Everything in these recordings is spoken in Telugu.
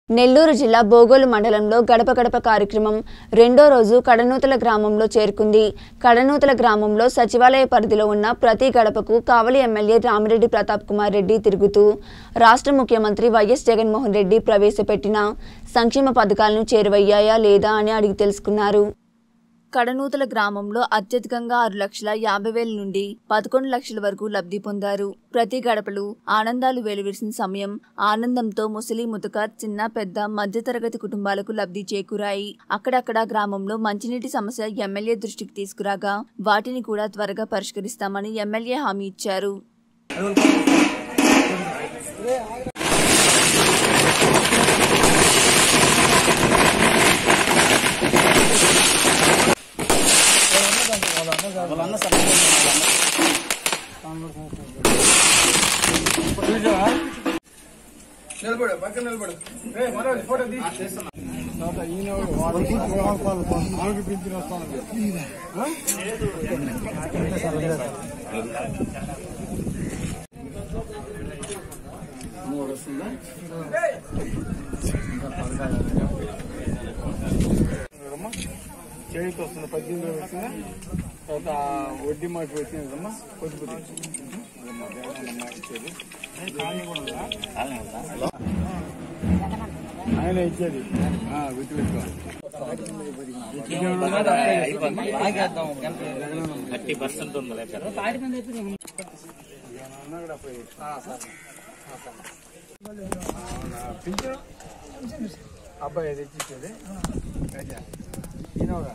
నెల్లూరు జిల్లా బోగోలు మండలంలో గడప గడప కార్యక్రమం రెండో రోజు కడనూతల గ్రామంలో చేరుకుంది కడనూతల గ్రామంలో సచివాలయ పరిధిలో ఉన్న ప్రతి గడపకు కావలి ఎమ్మెల్యే రామిరెడ్డి ప్రతాప్ కుమార్ రెడ్డి తిరుగుతూ రాష్ట్ర ముఖ్యమంత్రి వైఎస్ జగన్మోహన్ రెడ్డి ప్రవేశపెట్టిన సంక్షేమ పథకాలను చేరువయ్యాయా లేదా అని అడిగి తెలుసుకున్నారు కడనూతల గ్రామంలో అత్యధికంగా ఆరు లక్షల యాభై వేల నుండి పదకొండు లక్షల వరకు లబ్ధి పొందారు ప్రతి గడపలు ఆనందాలు వెలువరిసిన సమయం ఆనందంతో ముసలి ముతక చిన్న పెద్ద మధ్యతరగతి కుటుంబాలకు లబ్ధి చేకూరాయి అక్కడక్కడ గ్రామంలో మంచినీటి సమస్య ఎమ్మెల్యే దృష్టికి తీసుకురాగా వాటిని కూడా త్వరగా పరిష్కరిస్తామని ఎమ్మెల్యే హామీ ఇచ్చారు నిలబడు పక్కన నిలబడు ఏ మరో ఫోటో తీ చేయికి వస్తుంది పద్దెనిమిది వేలు వచ్చిందా తర్వాత వడ్డీ మాకు వచ్చింది కదమ్మా కొద్ది కొద్ది అదమ్మా, జగనన్న మాట ఇచ్చేది ఖాళీ కూడా ఉందా? ఆయన ఇచ్చేది ఆ, గుర్తు పెట్టుకో థర్టీ పర్సెంట్ ఉంది సార్ పింఛను అబ్బాయి అది ఇచ్చేది అదే. ఈయనోగా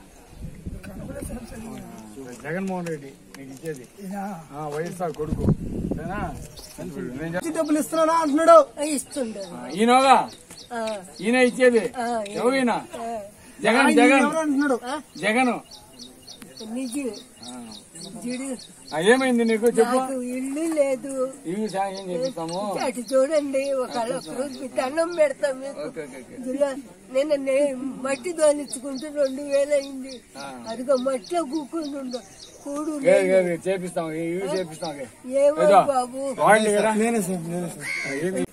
జగన్మోహన్ రెడ్డి నీకు ఇచ్చేది ఆ, వైఎస్ఆర్ కొడుకు సరేనా? నేను చెప్- డబ్బులు ఇస్తున్నానా అంటున్నాడు ఇస్తుండే ఆ, ఈయనోగా ఈయన ఇచ్చేది ఎవరు ఈయన జగన్ జగన్ ఎవరు అంటున్నాడు జగన్ నిజి జిడి ఆ, ఏమైంది నీకు చెప్పు నాకు ఇల్లు లేదు ఇవి సాయం చేపిస్తాము అటు చూడండి ఒక రోజు మీకు దండం పెడతాం మీకు ఓకే, ఓకే, ఓకే. ఇదిగో నిన్న నే- మట్టి దోలించుకుంటూ రెండు వేలు అయింది అదిగో మట్టిలో కూకుని ఉండు కూడు ఏ, ఏ, ఏ, చేపిస్తాం ఇవి చేపిస్తాం ఏ. ఏమో ఏదో. బాబు వాడండి కదా నేనే సార్ నేనే సార్ ఏమి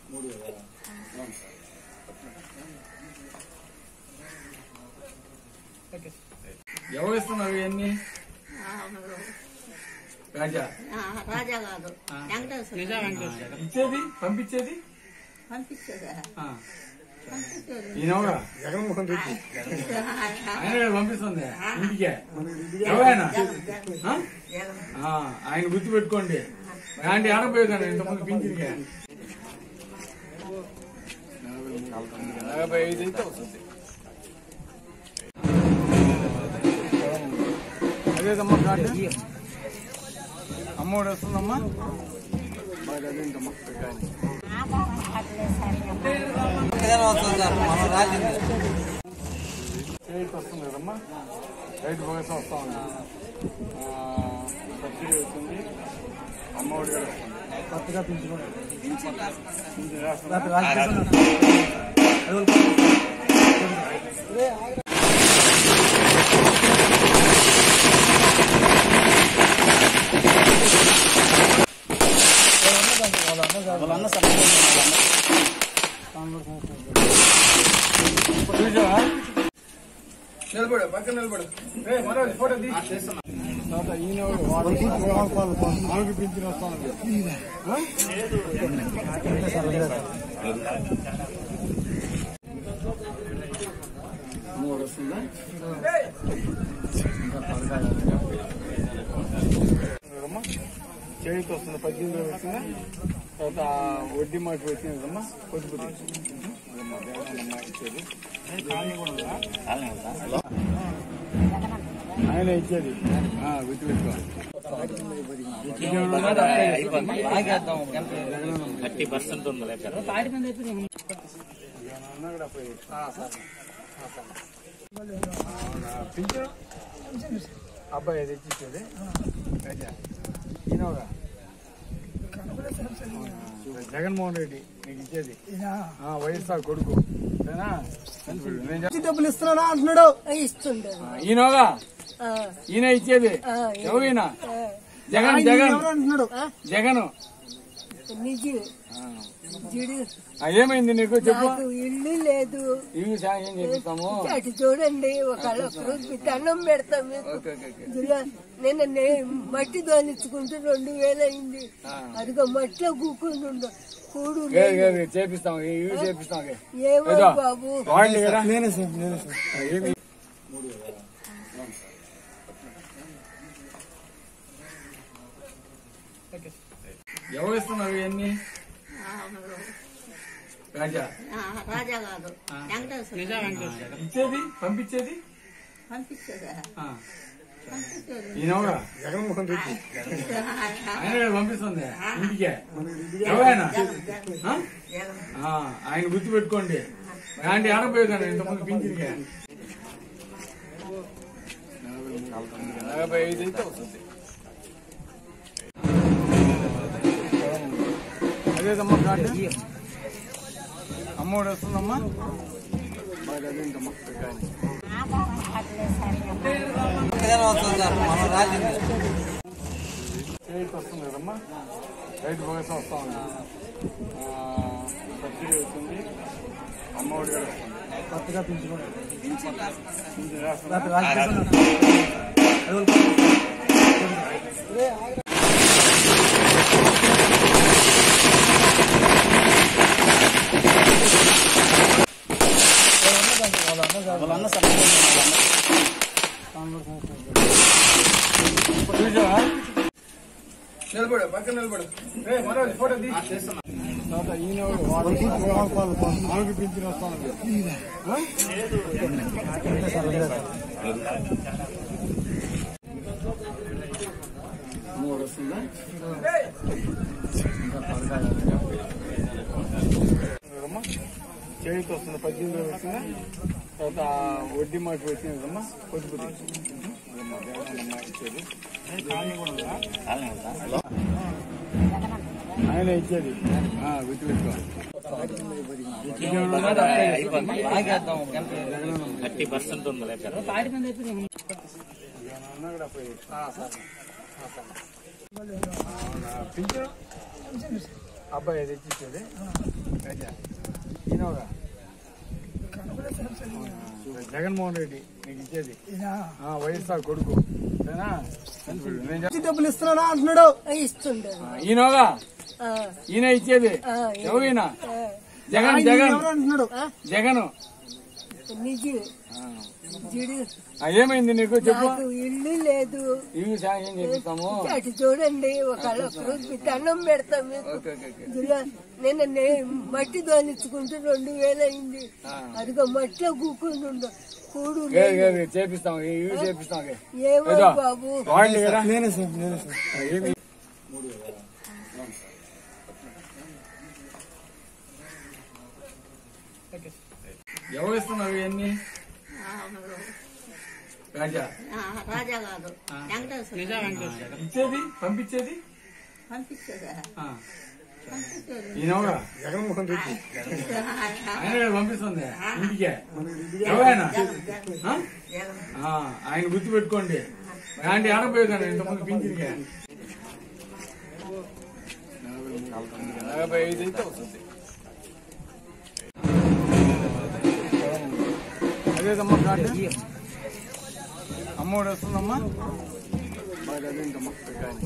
ఎవరు ఇస్తున్నారు ఇవన్నీ రాజా రాజా కాదు వెంకటేశ్వర ఇచ్చేది పంపించేది పంపించేదా ఆ. ఈయనవరా జగన్మోహన్ రెడ్డి ఆయన పంపిస్తుంది ఇంటికే ఎవరైనా ఆ? ఆ, ఆయన గుర్తు పెట్టుకోండి అలాంటి ఆడపోయేదాన్ని ఇంతకుముందు పింఛన్కే నలభై ఐదు అయితే వస్తుంది అదేదమ్మా కార్డు అమ్మఒడి వస్తుందమ్మా బాగా అదేంటమ్మా పెట్టాలి చేతికి వస్తుంది కదమ్మా రైతు భరోసా వస్తా ఉంది ఆ, సబ్సిడీ వస్తుంది అమ్మఒడి కూడా వస్తుంది కొత్తగా పింఛను పింఛను రాస్తుంది. చూసావా? నిలబడు పక్కన నిలబడు ఏ, మరో ఫోటో తీ తర్వాత ఈయన వాడు ఆమెకి పింఛన్ వస్తాను మూడు వస్తుందా అమ్మా, చేతికి వస్తుంది పద్దెనిమిది వేలు వచ్చిందా తర్వాత వడ్డీ మాకు వచ్చింది కదమ్మా కొద్ది కొద్ది అదమ్మా, జగనన్న మాట ఇచ్చేది ఖాళీ కూడా ఉందా? ఆయన ఇచ్చేది ఆ, గుర్తు పెట్టుకో థర్టీ పర్సెంట్ ఉంది సార్ పింఛను అబ్బాయి అది ఇచ్చేది అదే. ఈయనోగా జగన్మోహన్ రెడ్డి నీకు ఇచ్చేది ఆ, వైఎస్ఆర్ కొడుకు సరేనా? నేను చెప్- డబ్బులు ఇస్తున్నానా అంటున్నాడు ఇస్తుండే ఆ, ఈయనోగా ఆ, ఈయన ఇచ్చేది ఆ, ఎవరు ఈయన ఆ, జగన్ జగన్ ఎవరు అంటున్నాడు జగన్ నిజి ఆ, జిడి ఆ, ఏమైంది నీకు చెప్పు నాకు ఇల్లు లేదు ఇవి సాయం చేపిస్తాము అటు చూడండి ఒక రోజు దండం పెడతాం మీకు ఓకే ఓకే ఓకే ఇందులో నిన్న నే- మట్టి దోలించుకుంటూ రెండు వేలు అయింది అదిగో మట్టిలో కూకుని ఉండు కూడు లేదు, లేదు, లేదు, చేపిస్తాం ఇవి చేపిస్తాం ఓకే. ఏమో ఏదో. బాబు వాడండి కదా నేనే సార్ నేనే సార్ ఏమి ఎవరు ఇస్తున్నారు ఇవన్నీ రాజా ఆ, రాజా కాదు వెంకటేశ్వర ఇచ్చేది పంపించేది పంపించేదా ఆ. పంపించేది ఈయనవరా జగన్మోహన్ రెడ్డి ఆయన పంపిస్తుంది ఇంటికే ఎవరైనా ఆ? ఆ, ఆయన గుర్తు పెట్టుకోండి అలాంటి ఆడపోయేదాన్ని ఇంతకుముందు పింఛన్గా నలభై ఐదు అయితే వస్తుంది అదేదమ్మా కార్డు అమ్మఒడి వస్తుందమ్మా బాగా అదేంటమ్మా కానీ చేతికి వస్తుంది కదమ్మా రైతు భరోసా వస్తా ఉంది ఆ, సబ్సిడీ వస్తుంది అమ్మఒడి కూడా వస్తుంది కొత్తగా పింఛన్ పింఛన్ రాస్తున్నా? చూసావా? నిలబడు పక్కన నిలబడు రే మరో ఫోటో తీ తాత ఈయన ఎవరు? వాడు ఆమెకి పింఛన్ వస్తాను మూడు వస్తుందా ఇంకా పథకాలు అమ్మా చేతికి వస్తుంది పద్దెనిమిది వేలు వస్తుందా తర్వాత వడ్డీ మాకు వచ్చింది కదమ్మా పొదుపు అమ్మా దేవనమ్మా ఇచ్చేది ఆయన ఇచ్చేది ఆ, గుర్తుపెట్టుకో థర్టీ పర్సెంట్ ఉంది సార్ పింఛను అబ్బాయి అది ఇచ్చేది రాజా ఈయనవరా జగన్మోహన్ రెడ్డి నీకు ఇచ్చేది ఆ, వైఎస్ఆర్ కొడుకు సరేనా? నేను చెప్- డబ్బులు ఇస్తున్నానా అంటున్నాడు ఇస్తుండే ఆ, ఈయనోగా ఆ, ఈయన ఇచ్చేది ఆ, ఎవరు ఈయన ఆ, జగన్ జగన్ ఎవరు అంటున్నాడు జగన్ నిజం జిడి ఆ, ఏమైంది నీకు చెప్పు నాకు ఇల్లు లేదు ఇవి సాయం చేపిస్తాము అటు చూడండి ఒక రోజు దండం పెడతాం మీకు ఓకే ఓకే ఓకే ఇందులో నిన్న నే- మట్టి దోలించుకుంటూ రెండు వేలు అయింది అదిగో మట్టిలో కూకుని ఉండు కూడు లేదు, లేదు, లేదు, చేపిస్తాం ఇవి చేపిస్తాం ఓకే. ఏమో ఏదో. బాబు వాడండి కదా నేనే సార్ నేనే సార్ ఏమి ఎవరు ఇస్తున్నారు ఇవన్నీ రాజా ఆ, రాజా కాదు వెంకటేశ్వర ఇచ్చేది పంపించేది పంపించేదా ఆ, పంపించేది ఈయనవరా జగన్మోహన్ రెడ్డి ఆయన పంపిస్తుంది ఇంటికే ఎవరైనా ఆ? ఆ, ఆయన గుర్తు పెట్టుకోండి అలాంటి ఆడపోయేదాన్ని ఇంతకుముందు పింఛన్గా నలభై ఐదు అయితే వస్తుంది అదేదమ్మా కార్డు అమ్మఒడి వస్తుందమ్మా బాగా అదేంటమ్మా కానీ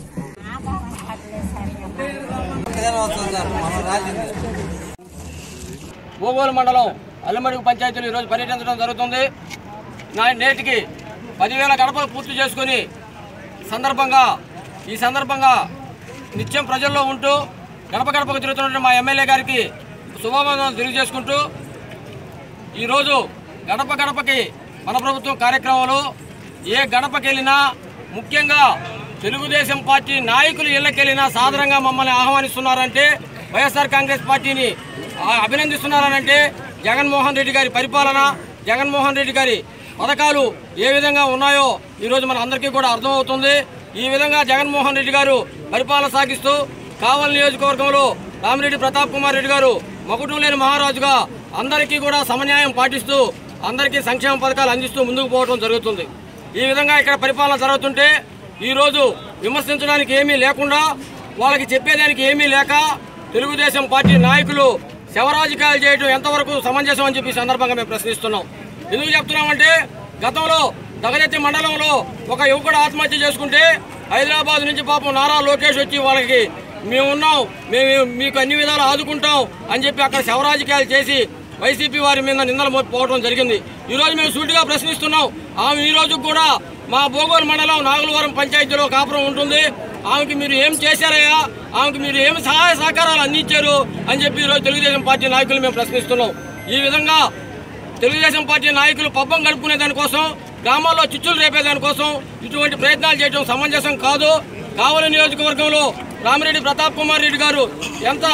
ఓగోలు మండలం అల్లమడుగు పంచాయతీలు ఈరోజు పర్యటించడం జరుగుతుంది నా నేటికి పదివేల గడపలు పూర్తి చేసుకుని సందర్భంగా ఈ సందర్భంగా నిత్యం ప్రజల్లో ఉంటూ గడప గడపకు తిరుగుతున్న మా ఎమ్మెల్యే గారికి శుభాభివందనలు తెలియజేసుకుంటూ ఈరోజు గడప గడపకి మన ప్రభుత్వం కార్యక్రమాలు ఏ గడపకి వెళ్ళినా ముఖ్యంగా తెలుగుదేశం పార్టీ నాయకులు ఇళ్ళకెళ్ళినా సాధారణంగా మమ్మల్ని ఆహ్వానిస్తున్నారంటే వైఎస్ఆర్ కాంగ్రెస్ పార్టీని ఆ, అభినందిస్తున్నారనంటే జగన్మోహన్ రెడ్డి గారి పరిపాలన జగన్మోహన్ రెడ్డి గారి పథకాలు ఏ విధంగా ఉన్నాయో ఈరోజు మన అందరికీ కూడా అర్థమవుతుంది ఈ విధంగా జగన్మోహన్ రెడ్డి గారు పరిపాలన సాగిస్తూ కావల్ నియోజకవర్గంలో రామిరెడ్డి ప్రతాప్ కుమార్ రెడ్డి గారు మకుటం లేని మహారాజుగా అందరికీ కూడా సమన్యాయం పాటిస్తూ అందరికీ సంక్షేమ పథకాలు అందిస్తూ ముందుకు పోవడం జరుగుతుంది ఈ విధంగా ఇక్కడ పరిపాలన జరుగుతుంటే ఈరోజు విమర్శించడానికి ఏమీ లేకుండా వాళ్ళకి చెప్పేదానికి ఏమీ లేక తెలుగుదేశం పార్టీ నాయకులు శవరాజకీయాలు చేయడం ఎంతవరకు సమంజసం అని చెప్పి ఈ సందర్భంగా మేము ప్రశ్నిస్తున్నాం ఎందుకు చెప్తున్నామంటే గతంలో దగదెత్తి మండలంలో ఒక యువకుడు ఆత్మహత్య చేసుకుంటే హైదరాబాద్ నుంచి పాపం నారా లోకేష్ వచ్చి వాళ్ళకి మేము ఉన్నాం మేము మీకు అన్ని విధాలు ఆదుకుంటాం అని చెప్పి అక్కడ శవరాజకీయాలు చేసి వైసీపీ వారి మీద నిందలు మోపుకోవడం జరిగింది ఈ రోజు మేము సూటిగా ప్రశ్నిస్తున్నాం ఆమె ఈ రోజు కూడా మా బోగోలు మండలం నాగులవరం పంచాయతీలో కాపురం ఉంటుంది ఆమెకి మీరు ఏం చేశారయ్యా ఆమెకి మీరు ఏం సహాయ సహకారాలు అందించారు అని చెప్పి ఈరోజు తెలుగుదేశం పార్టీ నాయకులు మేము ప్రశ్నిస్తున్నాం ఈ విధంగా తెలుగుదేశం పార్టీ నాయకులు పబ్బం గడుపుకునే దానికోసం గ్రామాల్లో చిచ్చులు రేపే దానికోసం ఇటువంటి ప్రయత్నాలు చేయడం సమంజసం కాదు కావలి నియోజకవర్గంలో రామిరెడ్డి ప్రతాప్ కుమార్ రెడ్డి గారు ఎంత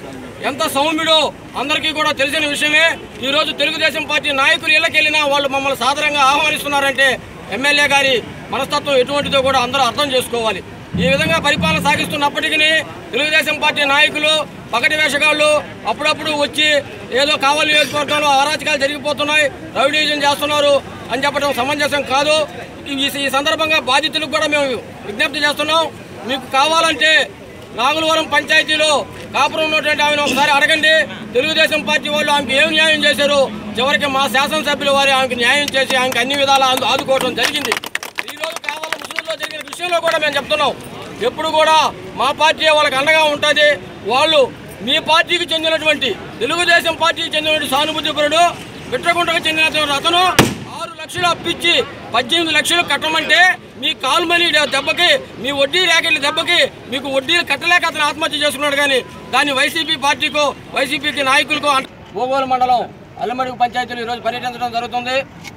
ఎంత సౌమ్యుడో అందరికీ కూడా తెలిసిన విషయమే ఈ రోజు తెలుగుదేశం పార్టీ నాయకులు ఇళ్ళకెళ్ళినా వాళ్ళు మమ్మల్ని సాధారణంగా ఆహ్వానిస్తున్నారంటే ఎమ్మెల్యే గారి మనస్తత్వం ఎటువంటిదో కూడా అందరూ అర్థం చేసుకోవాలి ఈ విధంగా పరిపాలన సాగిస్తున్నప్పటికీ తెలుగుదేశం పార్టీ నాయకులు పగటి వేషగాళ్ళు అప్పుడప్పుడు వచ్చి ఏదో కావలి నియోజకవర్గంలో అరాచకాలు జరిగిపోతున్నాయి రౌడీజం చేస్తున్నారు అని చెప్పడం సమంజసం కాదు ఈ ఈ సందర్భంగా బాధితులకు కూడా మేము విజ్ఞప్తి చేస్తున్నాం మీకు కావాలంటే నాగులవరం పంచాయతీలో కాపురం ఉన్నటువంటి ఆమెను ఒకసారి అడగండి తెలుగుదేశం పార్టీ వాళ్ళు ఆమెకి ఏం న్యాయం చేశారు చివరికి మా శాసనసభ్యులు వారి ఆమెకి న్యాయం చేసి ఆమెకి అన్ని విధాలా ఆదు- ఆదుకోవడం జరిగింది ఈ రోజు కావాల ముస్లింలో జరిగిన విషయంలో కూడా మేము చెప్తున్నాం ఎప్పుడు కూడా మా పార్టీ వాళ్ళకి అండగా ఉంటుంది వాళ్ళు మీ పార్టీకి చెందినటువంటి తెలుగుదేశం పార్టీకి చెందినటువంటి సానుభూతిపరుడు విట్రగుంటకు చెందినటువంటి అతను ఆరు లక్షలు అప్పించి పద్దెనిమిది లక్షలు కట్టమంటే మీ కాల్మనీ దెబ్బకి మీ వడ్డీ ర్యాకెట్ల దెబ్బకి మీకు వడ్డీలు కట్టలేక అతను ఆత్మహత్య చేసుకున్నాడు కానీ దాన్ని వైసీపీ పార్టీకో వైసీపీకి నాయకులకో అంట- ఒంగోలు మండలం అల్లమడుగు పంచాయతీలు ఈరోజు పర్యటించడం జరుగుతుంది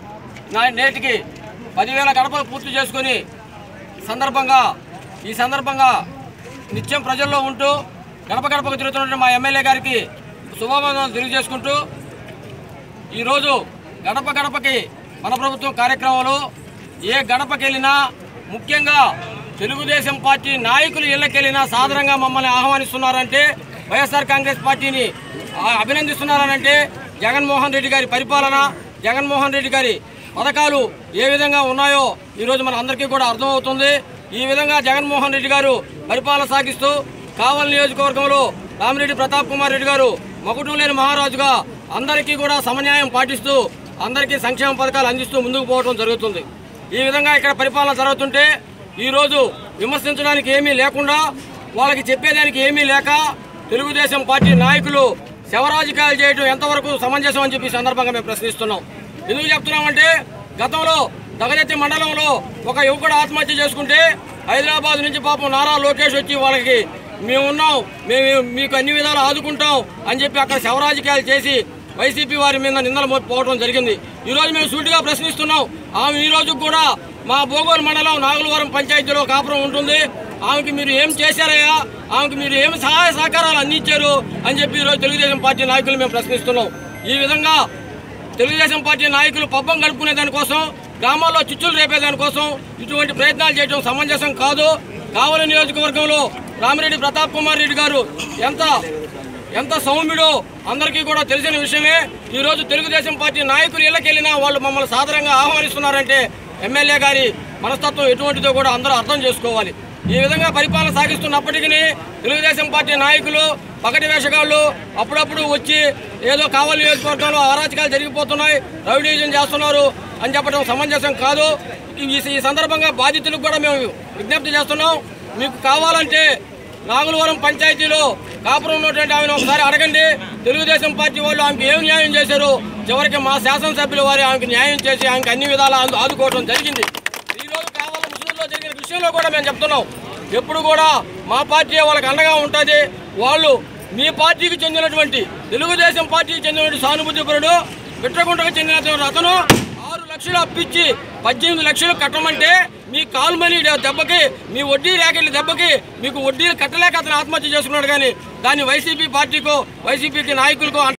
నా నేటికి పదివేల గడపలు పూర్తి చేసుకొని సందర్భంగా ఈ సందర్భంగా నిత్యం ప్రజల్లో ఉంటూ గడప గడపకు తిరుగుతున్న మా ఎమ్మెల్యే గారికి శుభాభివందనలు తెలియజేసుకుంటూ ఈరోజు గడప గడపకి మన ప్రభుత్వం కార్యక్రమంలో ఏ గడపకి వెళ్ళినా ముఖ్యంగా తెలుగుదేశం పార్టీ నాయకులు ఇళ్ళకెళ్ళినా సాధారణంగా మమ్మల్ని ఆహ్వానిస్తున్నారంటే వైఎస్ఆర్ కాంగ్రెస్ పార్టీని ఆ, అభినందిస్తున్నారనంటే జగన్మోహన్ రెడ్డి గారి పరిపాలన జగన్మోహన్ రెడ్డి గారి పథకాలు ఏ విధంగా ఉన్నాయో ఈరోజు మన అందరికీ కూడా అర్థమవుతుంది ఈ విధంగా జగన్మోహన్ రెడ్డి గారు పరిపాలన సాగిస్తూ కావలి నియోజకవర్గంలో రామిరెడ్డి ప్రతాప్ కుమార్ రెడ్డి గారు మకుటం లేని మహారాజుగా అందరికీ కూడా సమన్యాయం పాటిస్తూ అందరికీ సంక్షేమ పథకాలు అందిస్తూ ముందుకు పోవడం జరుగుతుంది ఈ విధంగా ఇక్కడ పరిపాలన జరుగుతుంటే ఈరోజు విమర్శించడానికి ఏమీ లేకుండా వాళ్ళకి చెప్పేదానికి ఏమీ లేక తెలుగుదేశం పార్టీ నాయకులు శవరాజకీయాలు చేయడం ఎంతవరకు సమంజసం అని చెప్పి ఈ సందర్భంగా మేము ప్రశ్నిస్తున్నాం ఎందుకు చెప్తున్నామంటే గతంలో దగదెత్తి మండలంలో ఒక యువకుడు ఆత్మహత్య చేసుకుంటే హైదరాబాద్ నుంచి పాపం నారా లోకేష్ వచ్చి వాళ్ళకి మేము ఉన్నాం మేము మీకు అన్ని విధాలు ఆదుకుంటాం అని చెప్పి అక్కడ శవరాజకీయాలు చేసి వైసీపీ వారి మీద నిందలు మోపుకోవడం జరిగింది ఈ రోజు మేము సూటిగా ప్రశ్నిస్తున్నాం ఆమె ఈ రోజు కూడా మా బోగోలు మండలం నాగులవరం పంచాయతీలో కాపురం ఉంటుంది ఆమెకి మీరు ఏం చేశారయ్యా ఆమెకి మీరు ఏం సహాయ సహకారాలు అందించారు అని చెప్పి ఈరోజు తెలుగుదేశం పార్టీ నాయకులు మేము ప్రశ్నిస్తున్నాం ఈ విధంగా తెలుగుదేశం పార్టీ నాయకులు పబ్బం గడుపుకునే దానికోసం గ్రామాల్లో చిచ్చులు రేపే దానికోసం ఇటువంటి ప్రయత్నాలు చేయడం సమంజసం కాదు కావలి నియోజకవర్గంలో రామిరెడ్డి ప్రతాప్ కుమార్ రెడ్డి గారు ఎంత ఎంత సౌమ్యుడో అందరికీ కూడా తెలిసిన విషయమే ఈ రోజు తెలుగుదేశం పార్టీ నాయకులు ఇళ్ళకెళ్ళినా వాళ్ళు మమ్మల్ని సాధారణంగా ఆహ్వానిస్తున్నారంటే ఎమ్మెల్యే గారి మనస్తత్వం ఎటువంటిదో కూడా అందరూ అర్థం చేసుకోవాలి ఈ విధంగా పరిపాలన సాగిస్తున్నప్పటికీ తెలుగుదేశం పార్టీ నాయకులు పగటి వేషగాళ్ళు అప్పుడప్పుడు వచ్చి ఏదో కావలి నియోజకవర్గంలో అరాచకాలు జరిగిపోతున్నాయి రౌడీజం చేస్తున్నారు అని చెప్పడం సమంజసం కాదు ఈ ఈ సందర్భంగా బాధితులకు కూడా మేము విజ్ఞప్తి చేస్తున్నాం మీకు కావాలంటే నాగులవరం పంచాయతీలో కాపురం ఉన్నటువంటి ఆమెను ఒకసారి అడగండి తెలుగుదేశం పార్టీ వాళ్ళు ఆమెకి ఏం న్యాయం చేశారు చివరికి మా శాసనసభ్యులు వారి ఆమెకి న్యాయం చేసి ఆమెకి అన్ని విధాలా ఆదు- ఆదుకోవడం జరిగింది ఈ రోజు కావాల ముస్లింలో జరిగిన విషయంలో కూడా మేము చెప్తున్నాం ఎప్పుడు కూడా మా పార్టీ వాళ్ళకి అండగా ఉంటుంది వాళ్ళు మీ పార్టీకి చెందినటువంటి తెలుగుదేశం పార్టీకి చెందినటువంటి సానుభూతిపరుడు విట్రగుంటకు చెందినటువంటి అతను ఆరు లక్షలు అప్పించి పద్దెనిమిది లక్షలు కట్టమంటే మీ కాల్మనీ దెబ్బకి మీ వడ్డీ ర్యాకెట్ల దెబ్బకి మీకు వడ్డీలు కట్టలేక అతను ఆత్మహత్య చేసుకున్నాడు కానీ దాన్ని వైసీపీ పార్టీకో వైసీపీకి నాయకులకో